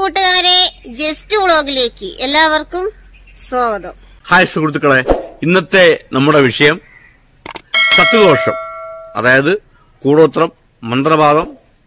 കൂട്ടുകാരെ ജസ്റ്റ് വ്ളോഗിലേക്ക് എല്ലാവർക്കും സ്വാഗതം ഹായ് സുഹൃത്തുക്കളെ ഇന്നത്തെ നമ്മുടെ വിഷയം സത്യദോഷം അതായത് കൂടോത്രം മന്ത്രവാദം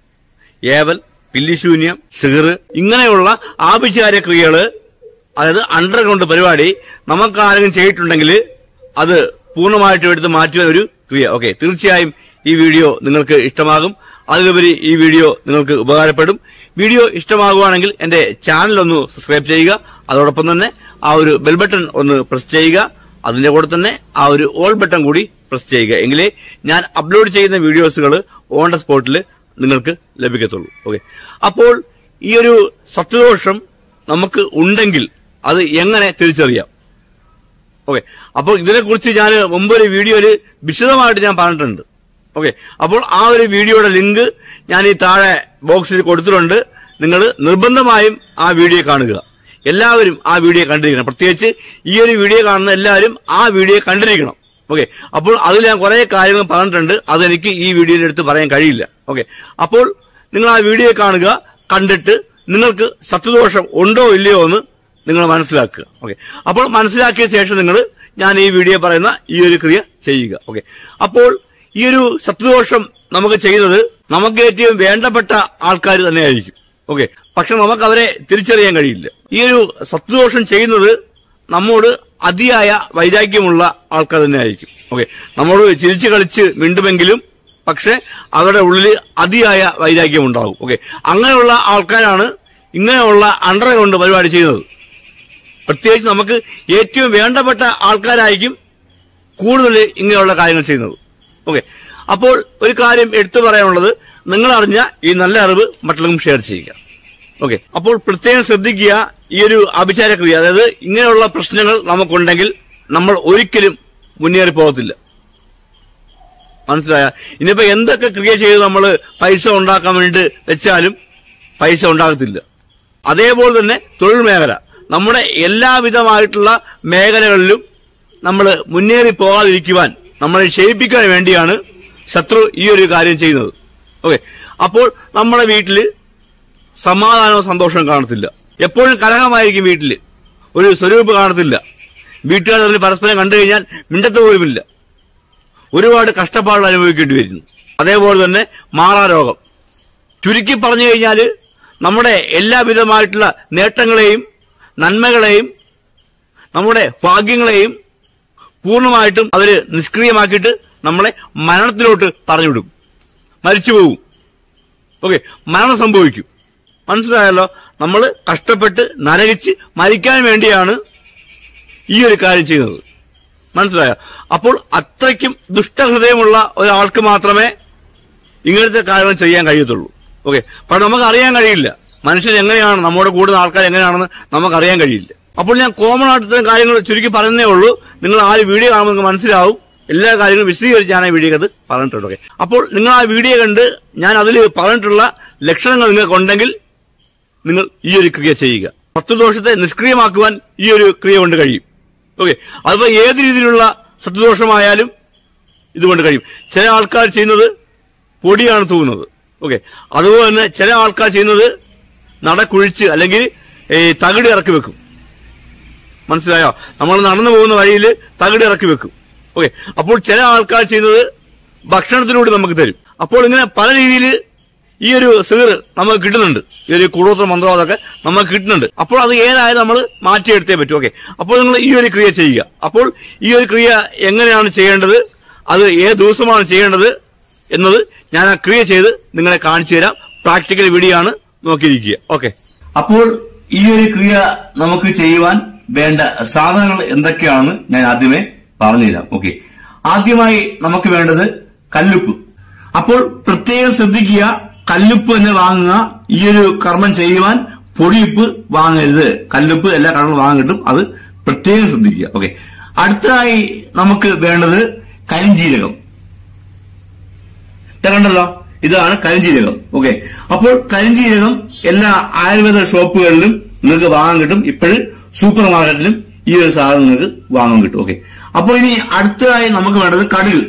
ഏവൽ പില്ലിശൂന്യം സിഹറ് ഇങ്ങനെയുള്ള ആഭിചാര ക്രിയകള് അതായത് അണ്ടർഗ്രൗണ്ട് പരിപാടി നമുക്ക് ആരെങ്കിലും ചെയ്തിട്ടുണ്ടെങ്കിൽ അത് പൂർണ്ണമായിട്ടും എടുത്ത് മാറ്റുന്ന ഒരു ക്രിയ ഓക്കെ തീർച്ചയായും ഈ വീഡിയോ നിങ്ങൾക്ക് ഇഷ്ടമാകും അതിലുപരി ഈ വീഡിയോ നിങ്ങൾക്ക് ഉപകാരപ്പെടും വീഡിയോ ഇഷ്ടമാകുവാണെങ്കിൽ എന്റെ ചാനൽ ഒന്ന് സബ്സ്ക്രൈബ് ചെയ്യുക അതോടൊപ്പം തന്നെ ആ ഒരു ബെൽ ബട്ടൺ ഒന്ന് പ്രസ് ചെയ്യുക അതിന്റെ കൂടെ തന്നെ ആ ഒരു ഓൾ ബട്ടൺ കൂടി പ്രസ് ചെയ്യുക എങ്കിലേ ഞാൻ അപ്ലോഡ് ചെയ്യുന്ന വീഡിയോസുകൾ ഓൺ ദ സ്പോട്ടിൽ നിങ്ങൾക്ക് ലഭിക്കത്തുള്ളൂ ഓക്കെ അപ്പോൾ ഈ ഒരു സത്യദോഷം നമുക്ക് ഉണ്ടെങ്കിൽ അത് എങ്ങനെ തിരിച്ചറിയാം ഓക്കെ അപ്പോൾ ഇതിനെക്കുറിച്ച് ഞാൻ മുമ്പ് ഒരു വീഡിയോയിൽ വിശദമായിട്ട് ഞാൻ പറഞ്ഞിട്ടുണ്ട് ഓക്കെ അപ്പോൾ ആ ഒരു വീഡിയോയുടെ ലിങ്ക് ഞാൻ ഈ താഴെ ബോക്സിൽ കൊടുത്തിട്ടുണ്ട് നിങ്ങൾ നിർബന്ധമായും ആ വീഡിയോ കാണുക എല്ലാവരും ആ വീഡിയോ കണ്ടിരിക്കണം പ്രത്യേകിച്ച് ഈ ഒരു വീഡിയോ കാണുന്ന എല്ലാവരും ആ വീഡിയോ കണ്ടിരിക്കണം ഓക്കെ അപ്പോൾ അതിൽ ഞാൻ കുറെ കാര്യങ്ങൾ പറഞ്ഞിട്ടുണ്ട് അതെനിക്ക് ഈ വീഡിയോയിൽ എടുത്ത് പറയാൻ കഴിയില്ല ഓക്കെ അപ്പോൾ നിങ്ങൾ ആ വീഡിയോ കാണുക കണ്ടിട്ട് നിങ്ങൾക്ക് സത്യദോഷം ഉണ്ടോ ഇല്ലയോ എന്ന് നിങ്ങൾ മനസ്സിലാക്കുക ഓക്കെ അപ്പോൾ മനസ്സിലാക്കിയ ശേഷം നിങ്ങൾ ഞാൻ ഈ വീഡിയോ പറയുന്ന ഈ ഒരു ക്രിയ ചെയ്യുക ഓക്കെ അപ്പോൾ ഈ ഒരു സത്യദോഷം നമുക്ക് ചെയ്യുന്നത് നമുക്ക് ഏറ്റവും വേണ്ടപ്പെട്ട ആൾക്കാർ തന്നെയായിരിക്കും ഓക്കെ പക്ഷെ നമുക്ക് അവരെ തിരിച്ചറിയാൻ കഴിയില്ല ഈ ഒരു സത്യദോഷം ചെയ്യുന്നത് നമ്മോട് അതിയായ വൈരാഗ്യമുള്ള ആൾക്കാർ തന്നെയായിരിക്കും ഓക്കെ നമ്മോട് ചിരിച്ചു കളിച്ച് മിണ്ടുമെങ്കിലും പക്ഷെ അവരുടെ ഉള്ളിൽ അതിയായ വൈരാഗ്യം ഉണ്ടാകും ഓക്കെ അങ്ങനെയുള്ള ആൾക്കാരാണ് ഇങ്ങനെയുള്ള അണ്ടർഗ്രൗണ്ട് പരിപാടി ചെയ്യുന്നത് പ്രത്യേകിച്ച് നമുക്ക് ഏറ്റവും വേണ്ടപ്പെട്ട ആൾക്കാരായിരിക്കും കൂടുതൽ ഇങ്ങനെയുള്ള കാര്യങ്ങൾ ചെയ്യുന്നത് ഓക്കെ അപ്പോൾ ഒരു കാര്യം എടുത്തു പറയാനുള്ളത് നിങ്ങൾ അറിഞ്ഞ ഈ നല്ല അറിവ് മറ്റുള്ളവർക്കും ഷെയർ ചെയ്യുക ഓക്കെ അപ്പോൾ പ്രത്യേകം ശ്രദ്ധിക്കുക ഈ ഒരു അഭിചാരക്രിയ അതായത് ഇങ്ങനെയുള്ള പ്രശ്നങ്ങൾ നമുക്കുണ്ടെങ്കിൽ നമ്മൾ ഒരിക്കലും മുന്നേറി പോകത്തില്ല മനസ്സിലായ ഇനിയിപ്പോ എന്തൊക്കെ ക്രിയ ചെയ്ത് നമ്മൾ പൈസ ഉണ്ടാക്കാൻ വേണ്ടി വെച്ചാലും പൈസ ഉണ്ടാകത്തില്ല അതേപോലെ തന്നെ തൊഴിൽ മേഖല നമ്മുടെ എല്ലാവിധമായിട്ടുള്ള മേഖലകളിലും നമ്മൾ മുന്നേറി പോകാതിരിക്കുവാൻ നമ്മളെ ക്ഷയിപ്പിക്കാൻ വേണ്ടിയാണ് ശത്രു ഈ ഒരു കാര്യം ചെയ്യുന്നത് ഓക്കെ അപ്പോൾ നമ്മുടെ വീട്ടിൽ സമാധാനവും സന്തോഷവും കാണത്തില്ല എപ്പോഴും കലഹമായിരിക്കും വീട്ടിൽ ഒരു സ്വരൂപ് കാണത്തില്ല വീട്ടുകാർ തമ്മിൽ പരസ്പരം കണ്ടു കഴിഞ്ഞാൽ മിണ്ടത്ത് പോലുമില്ല ഒരുപാട് കഷ്ടപ്പാടുകൾ അനുഭവിക്കേണ്ടി വരുന്നു അതേപോലെ തന്നെ മാറാരോഗം ചുരുക്കി പറഞ്ഞു കഴിഞ്ഞാൽ നമ്മുടെ എല്ലാവിധമായിട്ടുള്ള നേട്ടങ്ങളെയും നന്മകളെയും നമ്മുടെ ഭാഗ്യങ്ങളെയും പൂർണ്ണമായിട്ടും അവര് നിഷ്ക്രിയമാക്കിയിട്ട് നമ്മളെ മരണത്തിലോട്ട് പറഞ്ഞുവിടും മരിച്ചു പോകും ഓക്കെ മരണം സംഭവിക്കും മനസ്സിലായല്ലോ നമ്മൾ കഷ്ടപ്പെട്ട് നരകിച്ച് മരിക്കാൻ വേണ്ടിയാണ് ഈ ഒരു കാര്യം ചെയ്യുന്നത് മനസ്സിലായോ അപ്പോൾ അത്രയ്ക്കും ദുഷ്ടഹൃദയമുള്ള ഒരാൾക്ക് മാത്രമേ ഇങ്ങനത്തെ കാര്യങ്ങൾ ചെയ്യാൻ കഴിയത്തുള്ളൂ ഓക്കെ പക്ഷെ നമുക്ക് അറിയാൻ കഴിയില്ല മനുഷ്യൻ എങ്ങനെയാണ് നമ്മുടെ കൂടുന്ന ആൾക്കാർ എങ്ങനെയാണെന്ന് നമുക്ക് അറിയാൻ കഴിയില്ല അപ്പോൾ ഞാൻ കോമൺ ആയിട്ട് ഇത്തരം കാര്യങ്ങൾ ചുരുക്കി പറയുന്നേ ഉള്ളൂ നിങ്ങൾ ആ ഒരു വീഡിയോ കാണുമ്പോൾ നിങ്ങൾക്ക് മനസ്സിലാവും എല്ലാ കാര്യങ്ങളും വിശദീകരിച്ച് ഞാൻ ആ വീഡിയോക്കത് പറഞ്ഞിട്ടുണ്ട് ഓക്കെ അപ്പോൾ നിങ്ങൾ ആ വീഡിയോ കണ്ട് ഞാൻ അതിൽ പറഞ്ഞിട്ടുള്ള ലക്ഷണങ്ങൾ നിങ്ങൾക്ക് ഉണ്ടെങ്കിൽ നിങ്ങൾ ഈ ഒരു ക്രിയ ചെയ്യുക സത്വദോഷത്തെ നിഷ്ക്രിയമാക്കുവാൻ ഈ ഒരു ക്രിയ കൊണ്ട് കഴിയും ഓക്കെ അതിപ്പോ ഏത് രീതിയിലുള്ള സത്വദോഷമായാലും ഇതുകൊണ്ട് കഴിയും ചില ആൾക്കാർ ചെയ്യുന്നത് പൊടിയാണ് തൂങ്ങുന്നത് ഓക്കെ അതുപോലെ തന്നെ ചില ആൾക്കാർ ചെയ്യുന്നത് നട കുഴിച്ച് അല്ലെങ്കിൽ ഈ തകിട് ഇറക്കി വെക്കും മനസ്സിലായോ നമ്മൾ നടന്നു പോകുന്ന വഴിയിൽ തകിട് ഇറക്കി വെക്കും ഓക്കെ അപ്പോൾ ചില ആൾക്കാർ ചെയ്യുന്നത് ഭക്ഷണത്തിലൂടെ നമുക്ക് തരും അപ്പോൾ ഇങ്ങനെ പല രീതിയിൽ ഈ ഒരു സിഗർ നമുക്ക് കിട്ടുന്നുണ്ട് ഈ ഒരു കൂടോത്ര മന്ത്രവാദമൊക്കെ നമുക്ക് കിട്ടുന്നുണ്ട് അപ്പോൾ അത് ഏതായാലും നമ്മൾ മാറ്റിയെടുത്തേ പറ്റൂ ഓക്കെ അപ്പോൾ നിങ്ങൾ ഈ ഒരു ക്രിയ ചെയ്യുക അപ്പോൾ ഈ ഒരു ക്രിയ എങ്ങനെയാണ് ചെയ്യേണ്ടത് അത് ഏത് ദിവസമാണ് ചെയ്യേണ്ടത് എന്നത് ഞാൻ ആ ക്രിയ ചെയ്ത് നിങ്ങളെ കാണിച്ചു തരാം പ്രാക്ടിക്കൽ വീഡിയോ ആണ് നോക്കിയിരിക്കുക ഓക്കെ അപ്പോൾ ഈ ഒരു ക്രിയ നമുക്ക് ചെയ്യുവാൻ വേണ്ട സാധനങ്ങൾ എന്തൊക്കെയാണെന്ന് ഞാൻ ആദ്യമേ പറഞ്ഞുതരാം ഓക്കെ ആദ്യമായി നമുക്ക് വേണ്ടത് കല്ലുപ്പ് അപ്പോൾ പ്രത്യേകം ശ്രദ്ധിക്കുക കല്ലുപ്പ് എന്ന് വാങ്ങുക ഈ ഒരു കർമ്മം ചെയ്യുവാൻ പൊടിയുപ്പ് വാങ്ങരുത് കല്ലുപ്പ് എല്ലാ കടകളും വാങ്ങാൻ കിട്ടും അത് പ്രത്യേകം ശ്രദ്ധിക്കുക ഓക്കെ അടുത്തതായി നമുക്ക് വേണ്ടത് കരിഞ്ജീരകം കണ്ടല്ലോ ഇതാണ് കരിഞ്ജീരകം ഓക്കെ അപ്പോൾ കരിഞ്ജീരകം എല്ലാ ആയുർവേദ ഷോപ്പുകളിലും നിങ്ങൾക്ക് വാങ്ങാൻ കിട്ടും ഇപ്പോഴും സൂപ്പർ മാർക്കറ്റിലും ഈ ഒരു സാധനം നിങ്ങൾക്ക് വാങ്ങാൻ കിട്ടും ഓക്കെ അപ്പോൾ ഇനി അടുത്തതായി നമുക്ക് വേണ്ടത് കടുക്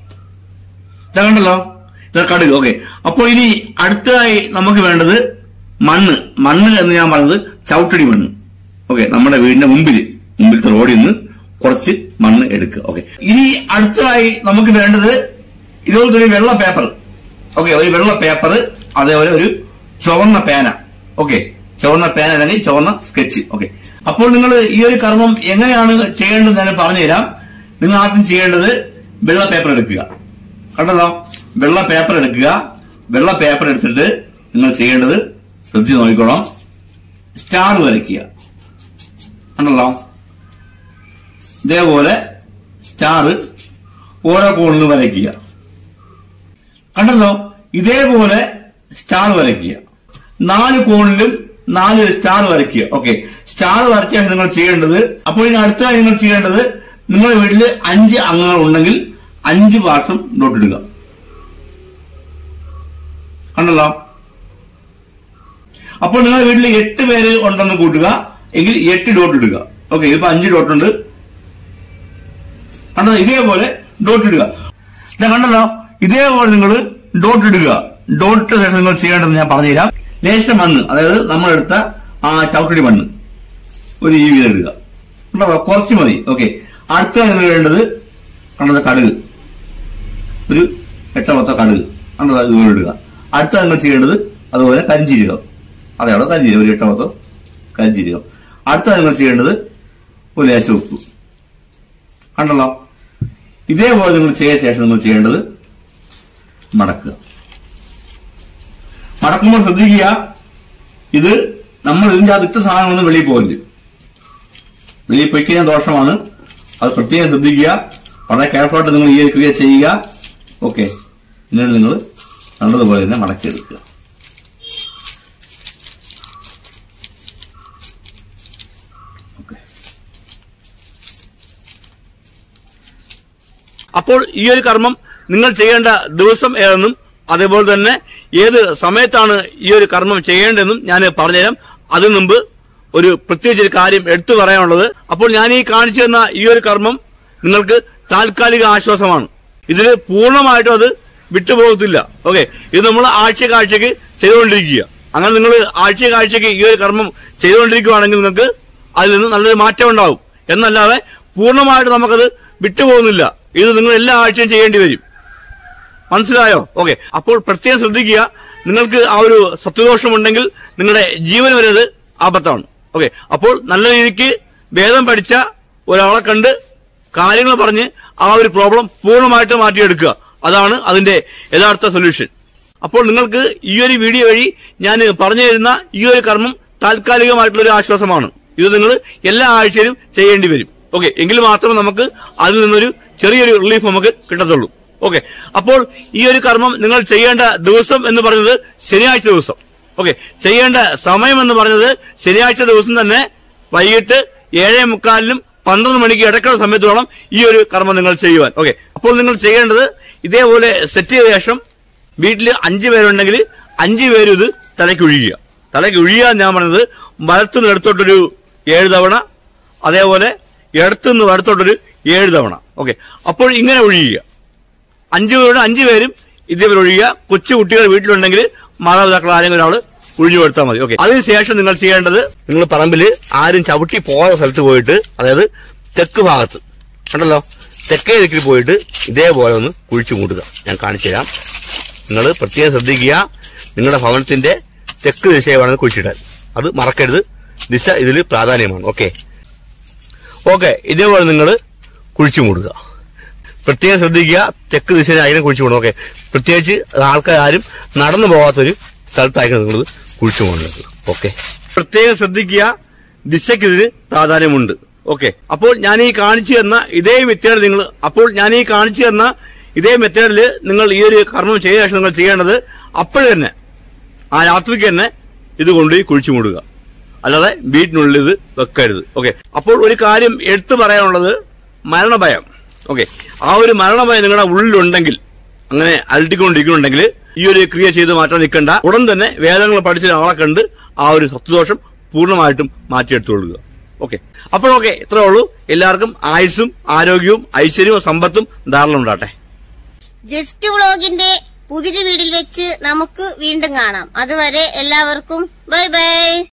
ഇതാ കണ്ടല്ലോ ഇതാ കടുക് ഓക്കെ അപ്പോൾ ഇനി അടുത്തതായി നമുക്ക് വേണ്ടത് മണ്ണ് മണ്ണ് എന്ന് ഞാൻ പറഞ്ഞത് ചവിട്ടടി മണ്ണ് ഓക്കെ നമ്മുടെ വീടിന്റെ മുമ്പിൽ മുമ്പിലത്തെ റോഡിൽ നിന്ന് കുറച്ച് മണ്ണ് എടുക്കുക ഓക്കെ ഇനി അടുത്തതായി നമുക്ക് വേണ്ടത് ഇതുപോലത്തെ ഒരു വെള്ള പേപ്പർ ഓക്കെ ഒരു വെള്ള പേപ്പർ അതേപോലെ ഒരു ചുവന്ന പേന ഓക്കെ ചുവന്ന പേന അല്ലെങ്കിൽ ചുവന്ന സ്കെച്ച് ഓക്കെ അപ്പോൾ നിങ്ങൾ ഈ ഒരു കർമ്മം എങ്ങനെയാണ് ചെയ്യേണ്ടത് ഞാൻ പറഞ്ഞുതരാം നിങ്ങൾ ആദ്യം ചെയ്യേണ്ടത് വെള്ള പേപ്പർ എടുക്കുക കണ്ടല്ലോ വെള്ള പേപ്പർ എടുക്കുക വെള്ള പേപ്പർ എടുത്തിട്ട് നിങ്ങൾ ചെയ്യേണ്ടത് ശ്രദ്ധിച്ച് നോക്കിക്കോളാം സ്റ്റാർ വരയ്ക്കുക കണ്ടല്ലോ ഇതേപോലെ സ്റ്റാർ ഓരോ കോണിൽ വരയ്ക്കുക കണ്ടല്ലോ ഇതേപോലെ സ്റ്റാർ വരയ്ക്കുക നാല് കോണിലും നാല് സ്റ്റാർ വരയ്ക്കുക ഓക്കെ സ്റ്റാർ വരച്ചാൽ നിങ്ങൾ ചെയ്യേണ്ടത് അപ്പോൾ ഇനി അടുത്തതായി നിങ്ങൾ ചെയ്യേണ്ടത് നിങ്ങളുടെ വീട്ടിൽ അഞ്ച് അംഗങ്ങൾ ഉണ്ടെങ്കിൽ അഞ്ച് പ്രാവശ്യം ഡോട്ടിടുക കണ്ടല്ലോ അപ്പോൾ നിങ്ങളുടെ വീട്ടിൽ എട്ട് പേര് ഉണ്ടെന്ന് കൂട്ടുക എങ്കിൽ എട്ട് ഡോട്ട് ഇടുക ഓക്കെ ഇപ്പൊ അഞ്ച് ഡോട്ട് ഉണ്ട് കണ്ടോ ഇതേപോലെ ഡോട്ട് ഇടുക ഇതാ കണ്ടല്ലോ ഇതേപോലെ നിങ്ങൾ ഡോട്ട് ഇടുക ഡോട്ട് ഇട്ട ശേഷം നിങ്ങൾ ചെയ്യേണ്ടത് ഞാൻ പറഞ്ഞുതരാം ലേശം മണ്ണ് അതായത് നമ്മളെടുത്ത ആ ചവിട്ടടി മണ്ണ് ഒരു ഈ വീതം ഇടുക കണ്ടോ കുറച്ച് മതി ഓക്കെ അടുത്ത നിങ്ങൾ വേണ്ടത് കണ്ടത് കടുക് ഒരു എട്ടോ പത്തോ കടുക് കണ്ടത് ഇതുപോലെ ഇടുക അടുത്ത നിങ്ങൾ ചെയ്യേണ്ടത് അതുപോലെ കരിഞ്ചീരകം അതെ അവിടെ കരിഞ്ചീരകം ഒരു എട്ടോ പത്തോ കരിഞ്ചീരകം അടുത്ത നിങ്ങൾ ചെയ്യേണ്ടത് ഒരു ലേശം ഉപ്പ് കണ്ടല്ലോ ഇതേപോലെ നിങ്ങൾ ചെയ്ത ശേഷം നിങ്ങൾ ചെയ്യേണ്ടത് മടക്കുക മടക്കുമ്പോൾ ശ്രദ്ധിക്കുക ഇത് നമ്മൾ ഇതിന്റെ അകത്ത് ഇട്ട സാധനങ്ങളൊന്നും വെളിയിൽ പോകരുത് വെളിയിൽ പോയി കഴിഞ്ഞാൽ ദോഷമാണ് അത് പ്രത്യേകം ശ്രദ്ധിക്കുക വളരെ കെയർഫുള്ളായിട്ട് നിങ്ങൾ ഈ ഒരു ക്രിയ ചെയ്യുക ഓക്കെ എന്നിട്ട് നിങ്ങൾ നല്ലതുപോലെ തന്നെ മടക്കിയെടുക്കുക ഓക്കെ അപ്പോൾ ഈ ഒരു കർമ്മം നിങ്ങൾ ചെയ്യേണ്ട ദിവസം ഏതെന്നും അതേപോലെ തന്നെ ഏത് സമയത്താണ് ഈ ഒരു കർമ്മം ചെയ്യേണ്ടതെന്നും ഞാൻ പറഞ്ഞുതരാം അതിനു മുമ്പ് ഒരു പ്രത്യേകിച്ച് ഒരു കാര്യം എടുത്തു പറയാനുള്ളത് അപ്പോൾ ഞാൻ ഈ കാണിച്ചു തന്ന ഈ ഒരു കർമ്മം നിങ്ങൾക്ക് താൽക്കാലിക ആശ്വാസമാണ് ഇതിൽ പൂർണ്ണമായിട്ടും അത് വിട്ടുപോകത്തില്ല ഓക്കെ ഇത് നമ്മൾ ആഴ്ച ആഴ്ചക്ക് ചെയ്തുകൊണ്ടിരിക്കുക അങ്ങനെ നിങ്ങൾ ആഴ്ച ആഴ്ചക്ക് ഈ ഒരു കർമ്മം ചെയ്തുകൊണ്ടിരിക്കുകയാണെങ്കിൽ നിങ്ങൾക്ക് അതിൽ നിന്ന് നല്ലൊരു മാറ്റം ഉണ്ടാവും എന്നല്ലാതെ പൂർണ്ണമായിട്ട് നമുക്കത് വിട്ടുപോകുന്നില്ല ഇത് നിങ്ങൾ എല്ലാ ആഴ്ചയും ചെയ്യേണ്ടി വരും മനസ്സിലായോ ഓക്കെ അപ്പോൾ പ്രത്യേകം ശ്രദ്ധിക്കുക നിങ്ങൾക്ക് ആ ഒരു സത്യദോഷമുണ്ടെങ്കിൽ നിങ്ങളുടെ ജീവൻ വരെ അത് ആപത്താണ് ഓക്കെ അപ്പോൾ നല്ല രീതിക്ക് വേദം പഠിച്ച ഒരാളെ കണ്ട് കാര്യങ്ങൾ പറഞ്ഞ് ആ ഒരു പ്രോബ്ലം പൂർണ്ണമായിട്ട് മാറ്റിയെടുക്കുക അതാണ് അതിന്റെ യഥാർത്ഥ സൊല്യൂഷൻ അപ്പോൾ നിങ്ങൾക്ക് ഈ ഒരു വീഡിയോ വഴി ഞാൻ പറഞ്ഞു തരുന്ന ഈ ഒരു കർമ്മം താൽക്കാലികമായിട്ടുള്ള ഒരു ആശ്വാസമാണ് ഇത് നിങ്ങൾ എല്ലാ ആഴ്ചയിലും ചെയ്യേണ്ടി വരും ഓക്കെ എങ്കിൽ മാത്രമേ നമുക്ക് അതിൽ നിന്നൊരു ചെറിയൊരു റിലീഫ് നമുക്ക് കിട്ടത്തുള്ളൂ ഓക്കെ അപ്പോൾ ഈ ഒരു കർമ്മം നിങ്ങൾ ചെയ്യേണ്ട ദിവസം എന്ന് പറയുന്നത് ശനിയാഴ്ച ദിവസം ഓക്കെ ചെയ്യേണ്ട സമയം എന്ന് പറഞ്ഞത് ശനിയാഴ്ച ദിവസം തന്നെ വൈകിട്ട് ഏഴേ മുക്കാലിനും പന്ത്രണ്ട് മണിക്ക് ഇടയ്ക്കുള്ള സമയത്ത് വേണം ഈ ഒരു കർമ്മം നിങ്ങൾ ചെയ്യുവാൻ ഓക്കെ അപ്പോൾ നിങ്ങൾ ചെയ്യേണ്ടത് ഇതേപോലെ സെറ്റ് ചെയ്ത ശേഷം വീട്ടിൽ അഞ്ച് പേരുണ്ടെങ്കിൽ അഞ്ച് പേരും ഇത് തലയ്ക്ക് ഒഴിയുക തലയ്ക്ക് ഒഴിയുക എന്ന് ഞാൻ പറഞ്ഞത് വലത്തുനിന്ന് എടുത്തോട്ടൊരു ഏഴ് തവണ അതേപോലെ ഇടത്തുനിന്ന് വലത്തോട്ടൊരു ഏഴ് തവണ ഓക്കെ അപ്പോൾ ഇങ്ങനെ ഒഴിയുക അഞ്ചു പേരുടെ അഞ്ചു പേരും ഇതേപോലെ ഒഴിയുക കൊച്ചു കുട്ടികൾ വീട്ടിലുണ്ടെങ്കിൽ മാതാപിതാക്കൾ ആരെങ്കിലും ഒരാൾ ഒഴിഞ്ഞു കൊടുത്താൽ മതി ഓക്കെ അതിനുശേഷം നിങ്ങൾ ചെയ്യേണ്ടത് നിങ്ങൾ പറമ്പിൽ ആരും ചവിട്ടി പോകാത്ത സ്ഥലത്ത് പോയിട്ട് അതായത് തെക്ക് ഭാഗത്ത് കണ്ടല്ലോ തെക്കേ ദിക്കിൽ പോയിട്ട് ഇതേപോലെ ഒന്ന് കുഴിച്ചു മൂടുക ഞാൻ കാണിച്ചു തരാം നിങ്ങൾ പ്രത്യേകം ശ്രദ്ധിക്കുക നിങ്ങളുടെ ഭവനത്തിന്റെ തെക്ക് ദിശയെ വേണമെന്ന് കുഴിച്ചിടാൻ അത് മറക്കരുത് ദിശ ഇതിൽ പ്രാധാന്യമാണ് ഓക്കെ ഓക്കെ ഇതേപോലെ നിങ്ങൾ കുഴിച്ചു മൂടുക പ്രത്യേകം ശ്രദ്ധിക്കുക തെക്ക് ദിശയിൽ ആയിരം കുഴിച്ചു മൂടണം ഓക്കെ പ്രത്യേകിച്ച് ആൾക്കാരും നടന്നു പോകാത്തൊരു സ്ഥലത്തായിരിക്കും നിങ്ങൾ കുഴിച്ചു പോകുന്നത് ഓക്കെ പ്രത്യേകം ശ്രദ്ധിക്കുക ദിശയ്ക്ക് ഇതിന് പ്രാധാന്യമുണ്ട് ഓക്കെ അപ്പോൾ ഞാൻ ഈ കാണിച്ചു തന്ന ഇതേ മെത്തേഡ് നിങ്ങൾ അപ്പോൾ ഞാൻ ഈ കാണിച്ചു തന്ന ഇതേ മെത്തേഡിൽ നിങ്ങൾ ഈ ഒരു കർമ്മം ചെയ്ത ശേഷം നിങ്ങൾ ചെയ്യേണ്ടത് അപ്പോൾ തന്നെ ആ രാത്രിക്ക് തന്നെ ഇത് കൊണ്ടുപോയി കുഴിച്ചു മൂടുക അല്ലാതെ വീട്ടിനുള്ളിൽ ഇത് വെക്കരുത് ഓക്കെ അപ്പോൾ ഒരു കാര്യം എടുത്തു പറയാനുള്ളത് മരണഭയം ഓക്കെ ആ ഒരു മരണഭയം നിങ്ങളുടെ ഉള്ളിലുണ്ടെങ്കിൽ അങ്ങനെ അലട്ടിക്കൊണ്ടിരിക്കുന്നുണ്ടെങ്കിൽ ഈ ഒരു ക്രിയ ചെയ്ത് മാറ്റാൻ നിൽക്കണ്ട ഉടൻ തന്നെ വേദങ്ങൾ പഠിച്ച ആളെ കണ്ട് ആ ഒരു സത്വദോഷം പൂർണ്ണമായിട്ടും മാറ്റിയെടുത്തുകൊള്ളുക ഓക്കെ അപ്പോഴൊക്കെ ഇത്രേ ഉള്ളൂ എല്ലാവർക്കും ആയുസ്സും ആരോഗ്യവും ഐശ്വര്യവും സമ്പത്തും ധാരാളം ഉണ്ടാട്ടെ ജസ്റ്റ് വ്ളോഗിന്റെ പുതിയൊരു വീടിൽ വെച്ച് നമുക്ക് വീണ്ടും കാണാം അതുവരെ എല്ലാവർക്കും ബൈ ബൈ